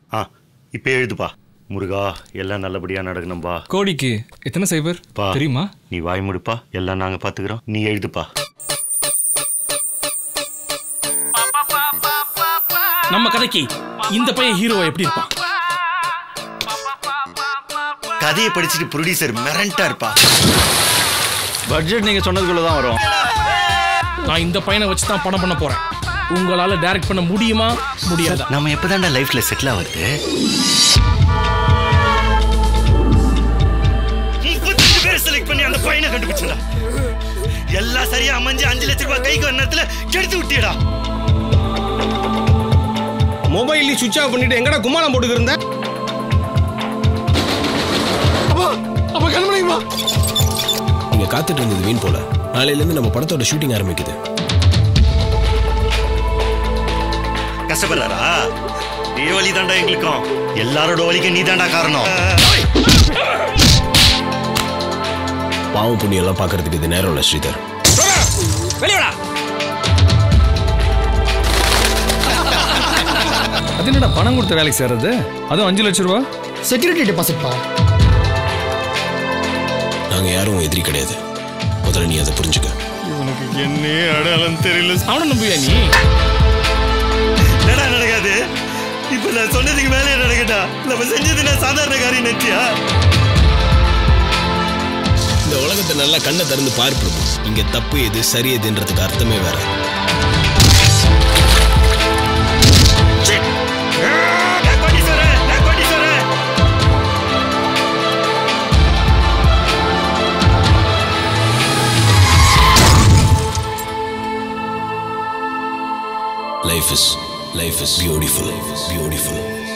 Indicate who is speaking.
Speaker 1: ஆ இப்போ எழுதுப்பா முருகா எல்லாம் நல்லபடியா நடக்கணும்பா
Speaker 2: கோடிக்கு எத்தனை சைபர்
Speaker 1: பா
Speaker 2: தெரியுமா
Speaker 1: நீ வாய் முடிப்பா எல்லாம் நாங்க பாத்துக்கிறோம் நீ எழுதுப்பா
Speaker 3: நம்ம கதைக்கு இந்த பையன் ஹீரோவா எப்படி இருப்பான்
Speaker 1: கதையை படிச்சுட்டு ப்ரொடியூசர் மிரண்டா இருப்பா
Speaker 4: பட்ஜெட் நீங்க சொன்னதுக்குள்ள தான் வரும்
Speaker 3: நான் இந்த பையனை வச்சு தான் படம் பண்ண போறேன் உங்களால டைரக்ட் பண்ண முடியுமா முடியாதா
Speaker 1: நம்ம எப்பதான்டா லைஃப்ல செட்டில் ஆகுறது முப்பத்தஞ்சு பேர் செலக்ட் பண்ணி அந்த பையனை கண்டுபிடிச்சடா எல்லாம் சரியா அமைஞ்சு அஞ்சு லட்ச ரூபாய் கைக்கு வர நேரத்துல கெடுத்து விட்டியடா
Speaker 5: மொபைல் சுவிட்ச் ஆஃப் பண்ணிட்டு எங்கடா கும்மாளம் போட்டுக்கு இருந்த
Speaker 3: அப்ப கண்மணிமா
Speaker 6: நீங்க காத்துட்டு இருந்தது வீண் போல நாளையில இருந்து நம்ம படத்தோட ஷூட்டிங் ஆரம்பிக்குது
Speaker 1: கஷ்டப்படுறாரா இதே வழி தாண்டா எங்களுக்கும் எல்லாரோட வழிக்கும் நீ தாண்டா காரணம்
Speaker 6: பாவம் புண்ணியம் எல்லாம் பாக்குறதுக்கு இது நேரம் இல்ல ஸ்ரீதர்
Speaker 3: வெளியடா
Speaker 2: அது என்னடா பணம் கொடுத்த வேலைக்கு சேர்றது அதுவும் அஞ்சு லட்ச ரூபா
Speaker 7: செக்யூரிட்டி டெபாசிட் பா
Speaker 6: நாங்க யாரும் எதிரி கிடையாது முதல்ல நீ அதை புரிஞ்சுக்க
Speaker 1: உனக்கு என்ன அடையாளம் தெரியல
Speaker 3: அவனை நம்புவியா நீ
Speaker 1: என்னடா நடக்காது இப்ப நான் சொன்னதுக்கு மேலே நடக்கட்டா நம்ம செஞ்சது நான் சாதாரண காரியம் நினைச்சியா
Speaker 6: இந்த உலகத்தை நல்லா கண்ணை திறந்து பாரு பிரபு இங்க தப்பு எது சரி எதுன்றதுக்கு அர்த்தமே வேற
Speaker 1: நான் கோடீஸ்வரன், நான் கோடீஸ்வரன்.
Speaker 6: Life is life is beautiful life is beautiful